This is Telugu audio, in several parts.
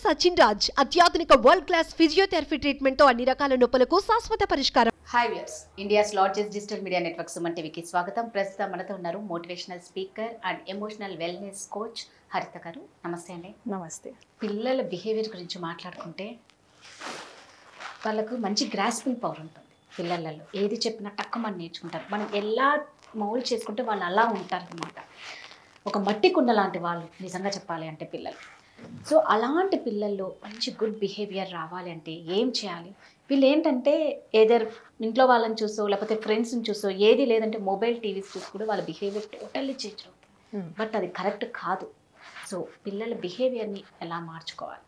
సచిన్ రాజ్ అత్యాధునిక వరల్డ్ క్లాస్ ఫిజియోథెరపీ ట్రీట్మెంట్ తో అన్ని రకాల నొప్పులకు శాశ్వత పరిష్కారం hi viewers India's largest digital media network Suman టీవీకి స్వాగతం ప్రస్తుతం మనతో ఉన్నారు motivational speaker and emotional wellness coach Haritha garu నమస్తే అండి నమస్తే పిల్లల బిహేవియర్ గురించి మాట్లాడుకుంటే వాళ్ళకు మంచి గ్రాస్పింగ్ పవర్ ఉంటుంది పిల్లలలో ఏది చెప్పినా టక్కుమని నేర్చుకుంటారు మనం ఎలా మౌల్డ్ చేసుకుంటే వాళ్ళు అలా ఉంటారు అనమాట ఒక మట్టి కుండ లాంటి వాళ్ళు నిజంగా చెప్పాలి అంటే పిల్లలు సో అలాంటి పిల్లల్లో మంచి గుడ్ బిహేవియర్ రావాలి అంటే ఏం చేయాలి వీళ్ళు ఏంటంటే ఏదర్ ఇంట్లో వాళ్ళని చూసో లేకపోతే ఫ్రెండ్స్ని చూసో ఏది లేదంటే మొబైల్ టీవీస్ చూసి కూడా వాళ్ళ బిహేవియర్ టోటల్లీ చేంజ్ అవుతుంది బట్ అది కరెక్ట్ కాదు సో పిల్లల బిహేవియర్ని ఎలా మార్చుకోవాలి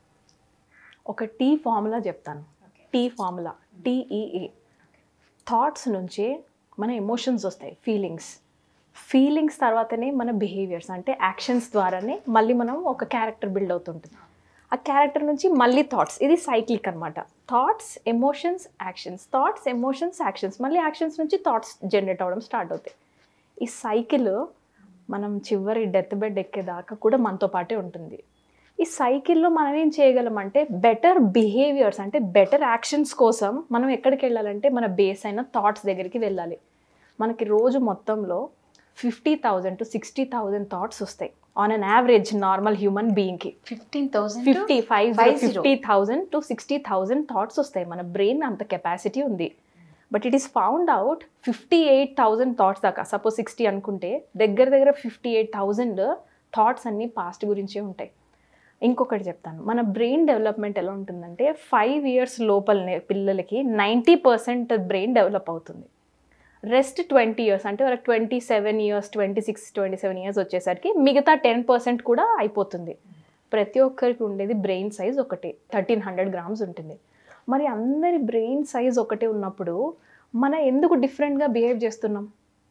ఒక టీ ఫార్ములా చెప్తాను టీ ఫార్ములా టీఈఏ థాట్స్ నుంచి మన ఎమోషన్స్ వస్తాయి ఫీలింగ్స్ ఫీలింగ్స్ తర్వాతనే మన బిహేవియర్స్ అంటే యాక్షన్స్ ద్వారానే మళ్ళీ మనం ఒక క్యారెక్టర్ బిల్డ్ అవుతుంటుంది ఆ క్యారెక్టర్ నుంచి మళ్ళీ థాట్స్ ఇది సైక్లిక్ అనమాట thoughts emotions actions thoughts emotions actions మళ్ళీ యాక్షన్స్ నుంచి థాట్స్ జనరేట్ అవ్వడం స్టార్ట్ అవుతాయి ఈ సైకిల్ మనం చివరి డెత్ బెడ్ ఎక్కేదాకా కూడా మనతో పాటే ఉంటుంది ఈ సైకిల్లో మనం ఏం చేయగలమంటే బెటర్ బిహేవియర్స్ అంటే బెటర్ యాక్షన్స్ కోసం మనం ఎక్కడికి వెళ్ళాలంటే మన బేస్ అయిన థాట్స్ దగ్గరికి వెళ్ళాలి మనకి రోజు మొత్తంలో fifty thousand to sixty thousand thoughts వస్తాయి on an average normal human బీయింగ్కి fifteen thousand fifty five five zero. Fifty thousand to sixty thousand thoughts వస్తాయి మన బ్రెయిన్ అంత కెపాసిటీ ఉంది but it is found out fifty eight thousand thoughts దాకా సపోజ్ సిక్స్టీ అనుకుంటే దగ్గర దగ్గర ఫిఫ్టీ ఎయిట్ థౌజండ్ థాట్స్ అన్నీ పాస్ట్ గురించే ఉంటాయి ఇంకొకటి చెప్తాను మన బ్రెయిన్ డెవలప్మెంట్ ఎలా ఉంటుందంటే ఫైవ్ ఇయర్స్ లోపలనే పిల్లలకి నైంటీ పర్సెంట్ బ్రెయిన్ డెవలప్ అవుతుంది రెస్ట్ ట్వంటీ ఇయర్స్ అంటే వాళ్ళకి twenty seven years twenty six twenty seven years వచ్చేసరికి మిగతా టెన్ పర్సెంట్ కూడా అయిపోతుంది ప్రతి ఒక్కరికి ఉండేది బ్రెయిన్ సైజ్ ఒకటే థర్టీన్ హండ్రెడ్ గ్రామ్స్ ఉంటుంది మరి అందరి బ్రెయిన్ సైజ్ ఒకటే ఉన్నప్పుడు మన ఎందుకు డిఫరెంట్గా బిహేవ్ చేస్తున్నాం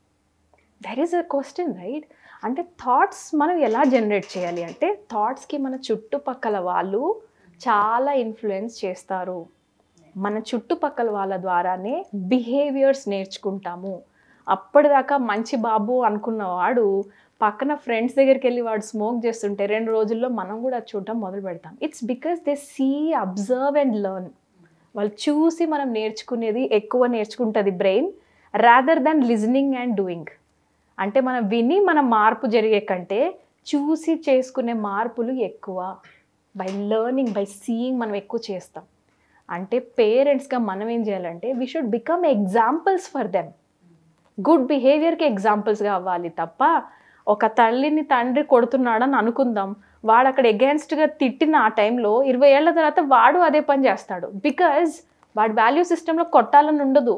there is a question right అంటే థాట్స్ మనం ఎలా జనరేట్ చేయాలి అంటే థాట్స్కి మన చుట్టుపక్కల వాళ్ళు చాలా ఇన్ఫ్లుయెన్స్ చేస్తారు మన చుట్టుపక్కల వాళ్ళ ద్వారానే బిహేవియర్స్ నేర్చుకుంటాము అప్పటిదాకా మంచి బాబు అనుకున్నవాడు పక్కన ఫ్రెండ్స్ దగ్గరికి వెళ్ళి వాడు స్మోక్ చేస్తుంటే రెండు రోజుల్లో మనం కూడా అది చూడటం మొదలు పెడతాం it's because they see observe and learn వాళ్ళు చూసి మనం నేర్చుకునేది ఎక్కువ నేర్చుకుంటుంది brain rather than listening and doing అంటే మనం విని మన మార్పు జరిగే కంటే చూసి చేసుకునే మార్పులు ఎక్కువ బై లెర్నింగ్ బై సీయింగ్ మనం ఎక్కువ చేస్తాం అంటే పేరెంట్స్గా మనం ఏం చేయాలంటే we should become examples for them good బిహేవియర్కి ఎగ్జాంపుల్స్గా అవ్వాలి తప్ప ఒక తల్లిని తండ్రి కొడుతున్నాడని అనుకుందాం వాడు అక్కడ ఎగెన్స్ట్గా తిట్టిన ఆ టైంలో ఇరవై ఏళ్ళ తర్వాత వాడు అదే పని చేస్తాడు బికాజ్ వాడి వాల్యూ సిస్టంలో కొట్టాలని ఉండదు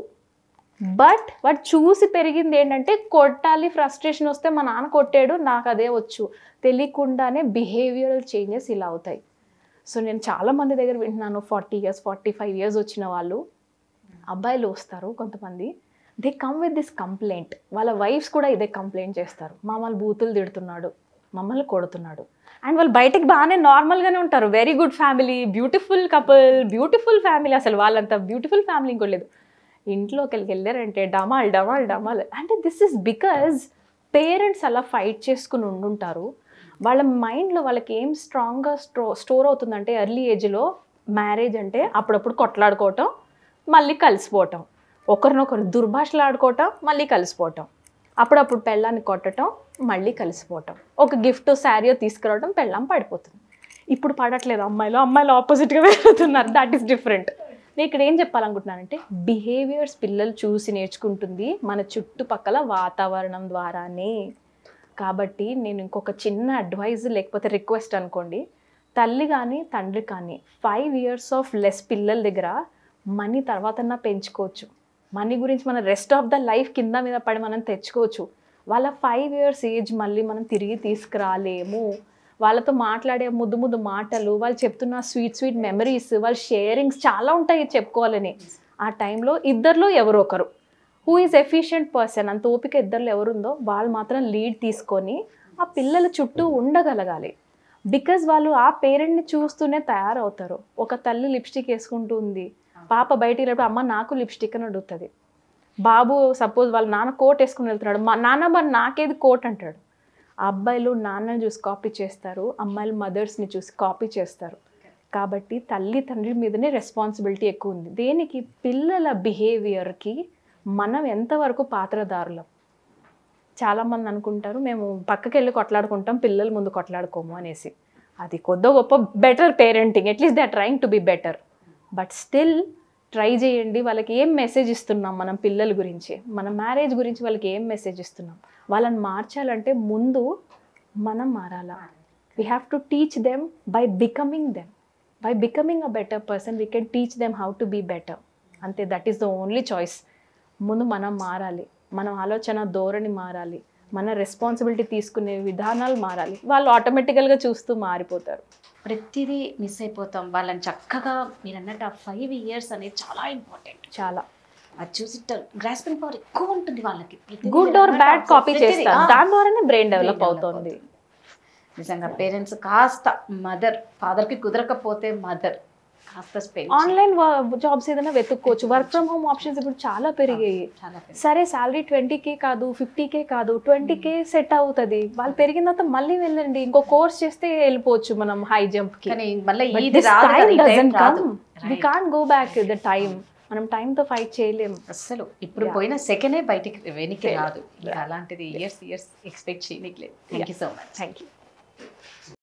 బట్ వాడు చూసి పెరిగింది ఏంటంటే కొట్టాలి ఫ్రస్ట్రేషన్ వస్తే మా నాన్న కొట్టాడు నాకు అదే వచ్చు తెలియకుండానే బిహేవియరల్ చేంజెస్ ఇలా అవుతాయి సో నేను చాలా మంది దగ్గర వింటున్నాను forty years forty five years వచ్చిన వాళ్ళు అబ్బాయిలు వస్తారు కొంతమంది they come with this complaint వాళ్ళ వైఫ్స్ కూడా ఇదే కంప్లైంట్ చేస్తారు మమ్మల్ని బూతులు తిడుతున్నాడు మమ్మల్ని కొడుతున్నాడు అండ్ వాళ్ళు బయటకు బాగానే నార్మల్గానే ఉంటారు very good family beautiful couple beautiful family అసలు వాళ్ళంత బ్యూటిఫుల్ ఫ్యామిలీ ఇంకోటి లేదు ఇంట్లోకి వెళ్ళి వెళ్ళారంటే డమాల్ డమాల్ డమాల్ అంటే దిస్ ఇస్ బికాజ్ పేరెంట్స్ అలా ఫైట్ చేసుకుని ఉండుంటారు వాళ్ళ మైండ్లో వాళ్ళకి ఏం స్ట్రాంగ్గా స్టో స్టోర్ అవుతుందంటే ఎర్లీ ఏజ్లో మ్యారేజ్ అంటే అప్పుడప్పుడు కొట్లాడుకోవటం మళ్ళీ కలిసిపోవటం ఒకరినొకరు దుర్భాషలు ఆడుకోవటం మళ్ళీ కలిసిపోవటం అప్పుడప్పుడు పెళ్ళాన్ని కొట్టడం మళ్ళీ కలిసిపోవటం ఒక గిఫ్ట్ శారీయో తీసుకురావడం పెళ్ళాం పడిపోతుంది ఇప్పుడు పడట్లేదు అమ్మాయిలు అమ్మాయిలు ఆపోజిట్గా వెళ్తున్నారు దట్ ఈస్ డిఫరెంట్ నేను ఇక్కడ ఏం చెప్పాలనుకుంటున్నానంటే బిహేవియర్స్ పిల్లలు చూసి నేర్చుకుంటుంది మన చుట్టుపక్కల వాతావరణం ద్వారానే కాబట్టి నేను ఇంకొక చిన్న అడ్వైజ్ లేకపోతే రిక్వెస్ట్ అనుకోండి తల్లి కానీ తండ్రి కానీ ఫైవ్ ఇయర్స్ ఆఫ్ లెస్ పిల్లల దగ్గర మనీ తర్వాతన్నా పెంచుకోవచ్చు మనీ గురించి మన రెస్ట్ ఆఫ్ ద లైఫ్ కింద మీద పడి మనం తెచ్చుకోవచ్చు వాళ్ళ ఫైవ్ ఇయర్స్ ఏజ్ మళ్ళీ మనం తిరిగి తీసుకురాలేము వాళ్ళతో మాట్లాడే ముద్దు ముద్దు మాటలు వాళ్ళు చెప్తున్న స్వీట్ స్వీట్ మెమరీస్ వాళ్ళ షేరింగ్స్ చాలా ఉంటాయి చెప్పుకోవాలని ఆ టైంలో ఇద్దరిలో ఎవరో ఒకరు హూ ఈజ్ ఎఫిషియంట్ పర్సన్ అంత ఓపిక ఇద్దరిలో ఎవరుందో వాళ్ళు మాత్రం లీడ్ తీసుకొని ఆ పిల్లల చుట్టూ ఉండగలగాలి బికాజ్ వాళ్ళు ఆ పేరెంట్ని చూస్తూనే తయారవుతారు ఒక తల్లి లిప్స్టిక్ వేసుకుంటూ ఉంది పాప బయటికి వెళ్ళినప్పుడు అమ్మ నాకు లిప్స్టిక్ అని అడుగుతుంది బాబు సపోజ్ వాళ్ళ నాన్న కోట్ వేసుకుని వెళ్తున్నాడు మా నాన్న మరి నాకేది కోట్ అంటాడు ఆ అబ్బాయిలు నాన్నని చూసి కాపీ చేస్తారు అమ్మాయిలు మదర్స్ని చూసి కాపీ చేస్తారు కాబట్టి తల్లి తండ్రి మీదనే రెస్పాన్సిబిలిటీ ఎక్కువ ఉంది దేనికి పిల్లల బిహేవియర్కి మనం ఎంతవరకు పాత్రదారులం చాలామంది అనుకుంటారు మేము పక్కకి వెళ్ళి కొట్లాడుకుంటాం పిల్లల ముందు కొట్లాడుకోము అనేసి అది కొద్దో గొప్ప better parenting at least they are trying to be better but still try చేయండి వాళ్ళకి ఏం మెసేజ్ ఇస్తున్నాం మనం పిల్లల గురించి మన మ్యారేజ్ గురించి వాళ్ళకి ఏం మెసేజ్ ఇస్తున్నాం వాళ్ళని మార్చాలంటే ముందు మనం మారాలా we have to teach them by becoming them by becoming a better person we can teach them how to be better అంతే that is the only choice ముందు మనం మారాలి మనం ఆలోచన ధోరణి మారాలి మన రెస్పాన్సిబిలిటీ తీసుకునే విధానాలు మారాలి వాళ్ళు ఆటోమేటికల్గా చూస్తూ మారిపోతారు ప్రతిదీ మిస్ అయిపోతాం వాళ్ళని చక్కగా మీరు అన్నట్టు ఆ ఫైవ్ ఇయర్స్ అనేది చాలా ఇంపార్టెంట్ చాలా అది చూసి గ్రాస్పింగ్ పవర్ ఎక్కువ ఉంటుంది వాళ్ళకి ప్రతిదీ గుడ్ మీరు ఆర్ అన్నట్టు బ్యాడ్ కాపీ ప్రతిదీ, చేస్తారు ఆ, దాని ద్వారానే బ్రెయిన్ డెవలప్ develop అవుతుంది నిజంగా పేరెంట్స్ కాస్త మదర్ ఫాదర్కి కుదరకపోతే మదర్ కాస్త స్పెండ్ ఆన్లైన్ జాబ్స్ ఏదైనా వెతుక్కోవచ్చు వర్క్ ఫ్రమ్ హోమ్ ఆప్షన్స్ ఇప్పుడు చాలా పెరిగాయి చాలా పెద్ద- సరే శాలరీ ట్వంటీ కే కాదు ఫిఫ్టీ కే కాదు ట్వంటీ కే సెట్ అవుతుంది వాళ్ళు పెరిగిన తర్వాత మళ్ళీ వెళ్ళండి ఇంకో కోర్స్ చేస్తే వెళ్ళిపోవచ్చు మనం హై జంప్ కి కానీ మళ్ళీ But ఇది this రాదు కదా, time ఈ time doesn't రాదు come. We Right. can't go back the time మనం time తో ఫైట్ చేయలేం అస్సలు ఇప్పుడు Yeah. పోయిన సెకండే బయటికి వెనక్కి లేదు. రాదు ఇంకా అలాంటిది ఇయర్స్ ఇయర్స్ ఎక్స్పెక్ట్ చేయనికి లేదు thank you so much thank you